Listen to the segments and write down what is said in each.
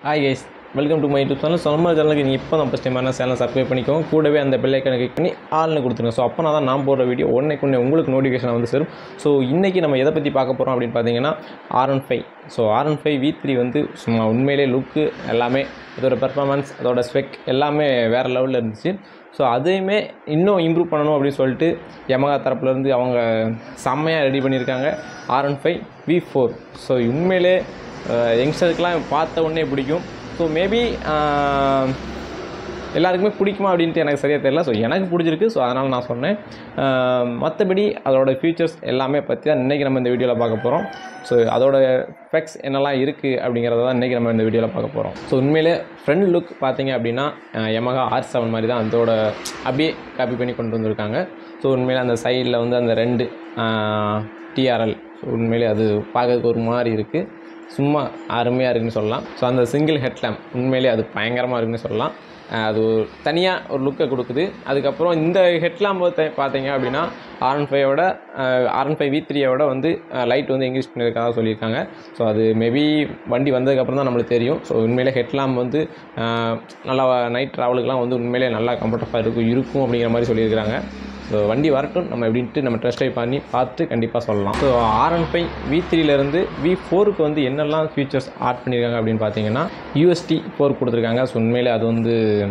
hi guys welcome to my YouTube channel சொன்ன சேனலுக்கு நீங்கள் இப்போ தான் ஃபஸ்ட் டைம் சேனல் சப்ஸ்கிரைப் பண்ணிக்கோங்க கூடவே அந்த பெல் ஐக்கனை கிளிக் பண்ணி ஆள்னு கொடுத்துருங்க ஸோ அப்போ தான் நான் போடுற வீடியோ ஒன்றை கொண்டு உங்களுக்கு நோட்டிஃபிகேஷன் வந்து சேரும் ஸோ இன்றைக்கி நம்ம எதை பற்றி பார்க்க போகிறோம் அப்படின்னு பார்த்தீங்கன்னா R one five so R one five V three வந்து சும்மா உண்மையிலே லுக்கு எல்லாமே அதோட பெர்ஃபார்மன்ஸ் அதோட ஸ்பெக் எல்லாமே வேறு லெவலில் இருந்துச்சு ஸோ அதையுமே இன்னும் இம்ப்ரூவ் பண்ணணும் அப்படின்னு சொல்லிட்டு யமகா தரப்புலேருந்து அவங்க செம்மையாக ரெடி பண்ணியிருக்காங்க R one five V four so உண்மையிலே யங்ஸ்டருக்கெலாம் பார்த்த உடனே பிடிக்கும் ஸோ மேபி எல்லாருக்குமே பிடிக்குமா அப்படின்ட்டு எனக்கு சரியாக தெரியல ஸோ எனக்கு பிடிச்சிருக்கு ஸோ அதனால் நான் சொன்னேன் ஆஹ் மற்றபடி அதோட ஃபீச்சர்ஸ் எல்லாமே பற்றி தான் இன்றைக்கி நம்ம இந்த வீடியோவில் பார்க்க போகிறோம் ஸோ அதோட ஸ்பெக்ஸ் என்னெல்லாம் இருக்குது அப்படிங்கிறத தான் இன்றைக்கி நம்ம இந்த வீடியோவில் பார்க்க போகிறோம் ஸோ உண்மையிலே ஃப்ரண்ட் லுக் பார்த்தீங்க அப்படின்னா யமகா ஆர் செவன் மாதிரி தான் அதோட அப்படியே காப்பி பண்ணி கொண்டு வந்திருக்காங்க ஸோ உண்மையிலே அந்த சைடில் வந்து அந்த ரெண்டு டிஆர்எல் உண்மையிலே அது பார்க்கறதுக்கு ஒரு மாதிரி இருக்குது சும்மா அருமையாக இருக்குன்னு சொல்லலாம் ஸோ அந்த சிங்கிள் ஹெட்லாம்ப் உண்மையிலே அது பயங்கரமாக இருக்குன்னு சொல்லலாம் அஹ் அது ஒரு தனியாக ஒரு லுக்கை கொடுக்குது அதுக்கப்புறம் இந்த ஹெட்லாம்ப் பார்த்தீங்க அப்படின்னா ஆர்என் ஃபைவோட ஆர்என் ஃபைவ் வி த்ரீயோட வந்து லைட் வந்து இன்க்ரீஸ் பண்ணியிருக்கதா சொல்லியிருக்காங்க ஸோ அது மேபி வண்டி வந்ததுக்கப்புறம் தான் நம்மளுக்கு தெரியும் ஸோ உண்மையிலே ஹெட்லாம்ப் வந்து அஹ் நல்லா நைட் ட்ராவலுக்குலாம் வந்து உண்மையிலே நல்லா கம்ஃபர்டபுளாக இருக்கும் இருக்கும் அப்படிங்கிற மாதிரி சொல்லியிருக்கிறாங்க ஸோ வண்டி வரட்டும் நம்ம எப்படின்ட்டு நம்ம டெஸ்ட் ட்ரைவ் பண்ணி பார்த்து கண்டிப்பாக சொல்லலாம் so R one five V த்ரீலேருந்து வி ஃபோருக்கு வந்து என்னெல்லாம் ஃபீச்சர்ஸ் ஆட் பண்ணியிருக்காங்க அப்படின்னு பார்த்தீங்கன்னா யூஎஸ்டி ஃபோர் கொடுத்துருக்காங்க ஸோ உண்மையிலே அது வந்து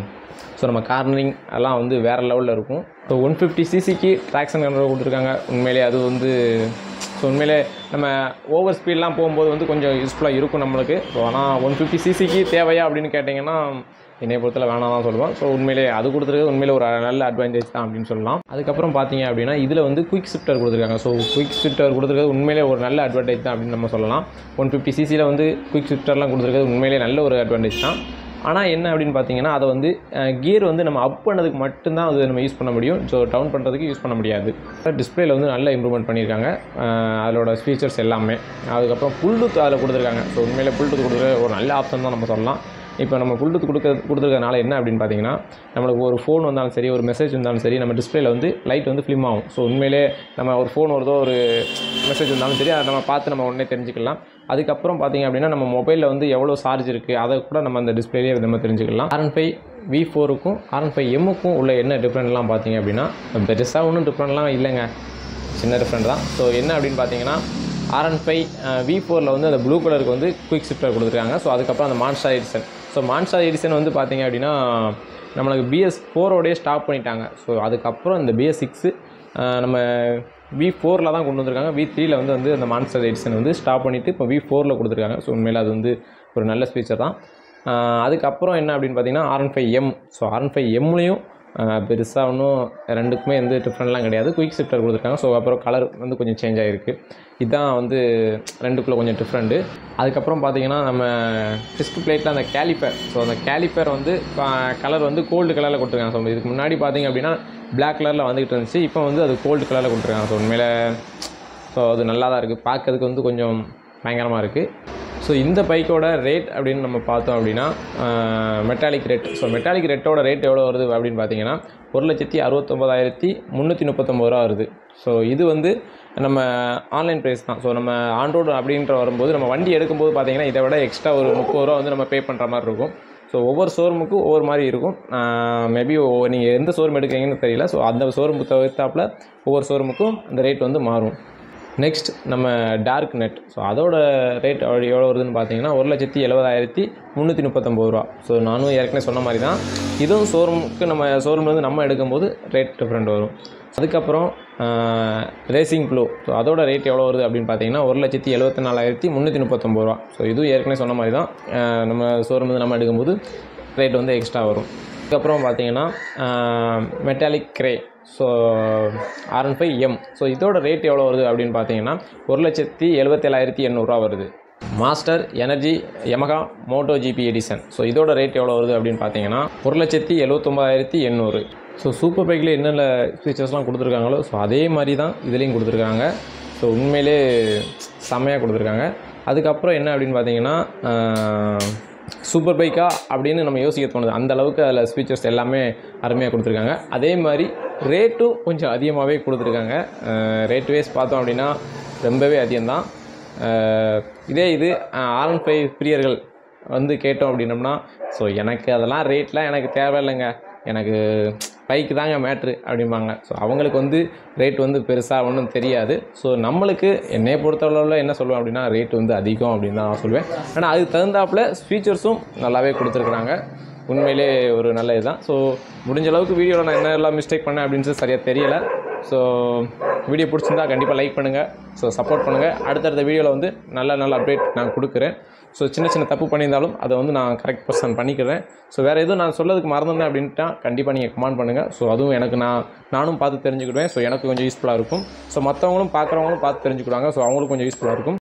ஸோ நம்ம கார்னரிங் எல்லாம் வந்து வேறு லெவலில் இருக்கும் ஸோ ஒன் ஃபிஃப்டி சிசிக்கு ட்ராக்ஷன் கண்ட்ரோல் கொடுத்துருக்காங்க உண்மையிலே அது வந்து ஸோ உண்மையிலே நம்ம ஓவர் ஸ்பீட்லாம் போகும்போது வந்து கொஞ்சம் யூஸ்ஃபுல்லாக இருக்கும் நம்மளுக்கு ஸோ ஆனால் ஒன் ஃபிஃப்டி சிசிக்கு தேவையா அப்படின்னு கேட்டிங்கன்னா என்னை பொறுத்தல வேணாம் தான் சொல்லுவேன் ஸோ உண்மையிலே அது கொடுத்துருக்கு உண்மையிலே ஒரு நல்ல அட்வான்டேஜ் தான் அப்படின்னு சொல்லலாம் அதுக்கப்புறம் பார்த்தீங்க அப்படின்னா இதில் வந்து குயிக் ஷிஃப்டர் கொடுத்துருக்காங்க ஸோ குயிக் ஷிஃப்டர் கொடுத்துருக்கிறது உண்மையிலே ஒரு நல்ல அட்வான்டேஜ் தான் அப்படின்னு நம்ம சொல்லலாம் ஒன் ஃபிஃப்டி சிசியில் வந்து குயிக் ஷிஃப்டர்லாம் கொடுத்துருக்கிறது உண்மையிலே நல்ல ஒரு அட்வான்டேஜ் தான் ஆனால் என்ன அப்படின்னு பார்த்தீங்கன்னா அதை வந்து கியர் வந்து நம்ம அப் பண்ணதுக்கு மட்டும்தான் அது நம்ம யூஸ் பண்ண முடியும் ஸோ டவுன் பண்ணுறதுக்கு யூஸ் பண்ண முடியாது டிஸ்பிளேல வந்து நல்ல இம்ப்ரூவ்மெண்ட் பண்ணியிருக்காங்க அஹ் அதோட ஃபீச்சர்ஸ் எல்லாமே அதுக்கப்புறம் புல்லுத்து அதில் கொடுத்துருக்காங்க ஸோ உண்மையிலே புல்லுத்து கொடுக்குற ஒரு நல்ல ஆப்ஷன் தான் நம்ம சொல்லலாம் இப்போ நம்ம புல்லுத்து கொடுக்க கொடுத்துருக்கறனால என்ன அப்படின்னு பார்த்தீங்கன்னா நம்மளுக்கு ஒரு ஃபோன் வந்தாலும் சரி ஒரு மெசேஜ் வந்தாலும் சரி நம்ம டிஸ்பிளேல வந்து லைட் வந்து ஃபிலிம் ஆகும் ஸோ உண்மையிலே நம்ம ஒரு ஃபோன் வருதோ ஒரு மெசேஜ் வந்தாலும் சரி அதை நம்ம பார்த்து நம்ம உடனே தெரிஞ்சுக்கலாம் அதுக்கப்புறம் பார்த்தீங்க அப்படின்னா நம்ம மொபைலில் வந்து எவ்வளோ சார்ஜ் இருக்குது அதை கூட நம்ம அந்த டிஸ்பிளேலேயே நம்ம தெரிஞ்சுக்கலாம் ஆர் ஃபைவ் வி ஃபோருக்கும் ஆர் ஃபைவ் எம்முக்கும் உள்ள என்ன டிஃப்ரெண்ட்லாம் பார்த்தீங்க அப்படின்னா பெருசாக ஒன்றும் டிஃப்ரெண்ட்லாம் இல்லைங்க சின்ன டிஃப்ரெண்ட் தான் ஸோ என்ன அப்படின்னு பார்த்தீங்கன்னா ஆர் அண்ட் ஃபைவ் வி ஃபோரில் வந்து அந்த ப்ளூ கலருக்கு வந்து குயிக் ஷிஃப்டர் கொடுத்துருக்காங்க ஸோ அதுக்கப்புறம் அந்த monster edition so monster edition வந்து பார்த்தீங்க அப்படின்னா நம்மளுக்கு பிஎஸ் ஃபோரோடய ஸ்டாப் பண்ணிட்டாங்க ஸோ அதுக்கப்புறம் இந்த பிஎஸ் சிக்ஸு நம்ம வி ஃபோரில் தான் கொண்டு வந்திருக்காங்க வி த்ரீயில் வந்து வந்து அந்த மான்ஸ்டர் எடிசன் வந்து ஸ்டாப் பண்ணிவிட்டு இப்போ வி ஃபோரில் கொடுத்துருக்காங்க ஸோ உண்மையில் அது வந்து ஒரு நல்ல ஸ்பீச்சர் தான் ஆஹ் அதுக்கப்புறம் என்ன அப்படின்னு பார்த்தீங்கன்னா R five M so R five எம்லேயும் பெருசாக ஒன்றும் ரெண்டுக்குமே வந்து டிஃப்ரெண்ட்லாம் கிடையாது குயிக் ஷிஃப்டர் கொடுத்துருக்காங்க ஸோ அப்புறம் கலர் வந்து கொஞ்சம் சேஞ்ச் ஆகிருக்கு இதுதான் வந்து ரெண்டுக்குள்ளே கொஞ்சம் டிஃப்ரெண்ட்டு அதுக்கப்புறம் பார்த்தீங்கன்னா நம்ம டிஸ்க் பிளேட்டில் அந்த கேலிப்பர் ஸோ அந்த கேலிப்பர் வந்து கலர் வந்து கோல்டு கலரில் கொடுத்துருக்காங்க ஸோ இதுக்கு முன்னாடி பார்த்தீங்க அப்படின்னா பிளாக் கலரில் வந்துகிட்டு இருந்துச்சு இப்போ வந்து அது கோல்டு கலரில் கொடுத்துருக்காங்க ஸோ உண்மையில் ஸோ அது நல்லா தான் இருக்குது பார்க்கறதுக்கு வந்து கொஞ்சம் பயங்கரமாக இருக்குது ஸோ இந்த பைக்கோட ரேட் அப்படின்னு நம்ம பார்த்தோம் அப்படின்னா மெட்டாலிக் ரேட் ஸோ மெட்டாலிக் ரேட்டோட ரேட் எவ்வளோ வருது அப்படின்னு பார்த்தீங்கன்னா ஒரு லட்சத்தி அறுபத்தொம்பதாயிரத்தி முந்நூற்றி முப்பத்தொம்பது ரூபா வருது ஸோ இது வந்து நம்ம ஆன்லைன் ப்ரைஸ் தான் ஸோ நம்ம ஆன்ரோடு அப்படின்ற வரும்போது நம்ம வண்டி எடுக்கும்போது பார்த்தீங்கன்னா இதை விட எக்ஸ்ட்ரா ஒரு முப்பது ரூபா வந்து நம்ம பே பண்ணுற மாதிரி இருக்கும் ஸோ ஒவ்வொரு ஷோரூமுக்கும் ஒவ்வொரு மாதிரி இருக்கும் மேபி நீங்கள் எந்த ஷோரூம் எடுக்கிறீங்கன்னு தெரியல ஸோ அந்த ஷோரூம் தவிர்த்தாப்பில் ஒவ்வொரு ஷோரூமுக்கும் அந்த ரேட் வந்து மாறும் நெக்ஸ்ட் நம்ம டார்க் நெட் ஸோ அதோட ரேட் எவ்வளோ வருதுன்னு பார்த்தீங்கன்னா ஒரு லட்சத்தி எழுபதாயிரத்தி முந்நூற்றி முப்பத்தொம்பது ரூபா ஸோ நானும் ஏற்கனவே சொன்ன மாதிரி தான் இதுவும் ஷோரூமுக்கு நம்ம ஷோரூம்லேருந்து நம்ம எடுக்கும்போது ரேட் டிஃப்ரெண்ட் வரும் அதுக்கப்புறம் ரேசிங் ப்ளூ ஸோ அதோட ரேட் எவ்வளோ வருது அப்படின்னு பார்த்தீங்கன்னா ஒரு லட்சத்தி எழுபத்தி நாலாயிரத்தி முந்நூற்றி முப்பத்தொம்பது ரூபா ஸோ இதுவும் ஏற்கனவே சொன்ன மாதிரி தான் ஆஹ் நம்ம ஷோரூம்லேருந்து நம்ம எடுக்கும்போது ரேட் வந்து எக்ஸ்ட்ரா வரும் அதுக்கப்புறம் பார்த்தீங்கன்னா metallic grey so R one five M so இதோட ரேட் எவ்வளோ வருது அப்படின்னு பார்த்தீங்கன்னா ஒரு லட்சத்தி எழுபத்தேழாயிரத்தி எண்ணூறுரூவா வருது monster energy Yamaha Moto GP edition so இதோட ரேட் எவ்வளோ வருது அப்படின்னு பார்த்தீங்கன்னா ஒரு லட்சத்தி எழுபத்தொம்பதாயிரத்தி எண்ணூறு ஸோ சூப்பர் பைக்கில் என்னென்ன ஃபீச்சர்ஸ்லாம் கொடுத்துருக்காங்களோ ஸோ அதே மாதிரி தான் இதுலேயும் கொடுத்துருக்காங்க ஸோ உண்மையிலே செம்மையாக கொடுத்துருக்காங்க அதுக்கப்புறம் என்ன அப்படின்னு பார்த்தீங்கன்னா சூப்பர் பைக்கா அப்படின்னு நம்ம யோசிக்க தோணுது அந்த அளவுக்கு அதில் ஸ்பீச்சர்ஸ் எல்லாமே அருமையாக கொடுத்துருக்காங்க அதே மாதிரி ரேட்டும் கொஞ்சம் அதிகமாகவே கொடுத்துருக்காங்க ரேட் வைஸ் பார்த்தோம் அப்படின்னா ரொம்பவே அதிகம்தான் அஹ் இதே இது ஆர் ஒன் ஃபைவ் பிரியர்கள் வந்து கேட்டோம் அப்படின்னம்னா ஸோ எனக்கு அதெல்லாம் ரேட்லாம் எனக்கு தேவையில்லைங்க எனக்கு பைக்கு தாங்க மேட்ரு அப்படிம்பாங்க ஸோ அவங்களுக்கு வந்து ரேட் வந்து பெருசாக ஒன்றும் தெரியாது ஸோ நம்மளுக்கு என்னைய பொறுத்தளவில் என்ன சொல்லுவேன் அப்படின்னா ரேட் வந்து அதிகம் அப்படின்னு தான் நான் சொல்லுவேன் ஆனால் அதுக்கு தகுந்தாப்புல ஃபீச்சர்ஸும் நல்லாவே கொடுத்துருக்குறாங்க உண்மையிலே ஒரு நல்ல இதுதான் ஸோ முடிஞ்ச அளவுக்கு வீடியோவில் நான் என்ன எல்லாம் மிஸ்டேக் பண்ணேன் அப்படின்னு சரியாக தெரியலை ஸோ வீடியோ பிடிச்சிருந்தா கண்டிப்பாக லைக் பண்ணுங்கள் ஸோ சப்போர்ட் பண்ணுங்கள் அடுத்தடுத்த வீடியோவில் வந்து நல்ல நல்ல அப்டேட் நான் கொடுக்குறேன் ஸோ சின்ன சின்ன தப்பு பண்ணியிருந்தாலும் அதை வந்து நான் கரெக்ட் பர்சன் பண்ணிக்கிறேன் ஸோ வேறு எதுவும் நான் சொல்லதுக்கு மறந்துருந்தேன் அப்படின்ட்டா கண்டிப்பாக நீங்கள் கமெண்ட் பண்ணுங்கள் ஸோ அதுவும் எனக்கு நான் நானும் பார்த்து தெரிஞ்சுக்கிடுவேன் ஸோ எனக்கு கொஞ்சம் யூஸ்ஃபுல்லாக இருக்கும் ஸோ மற்றவங்களும் பார்க்குறவங்களும் பார்த்து தெரிஞ்சுக்கிடுவாங்க ஸோ அவங்களுக்கும் கொஞ்சம் யூஸ்ஃபுல்லாக இருக்கும்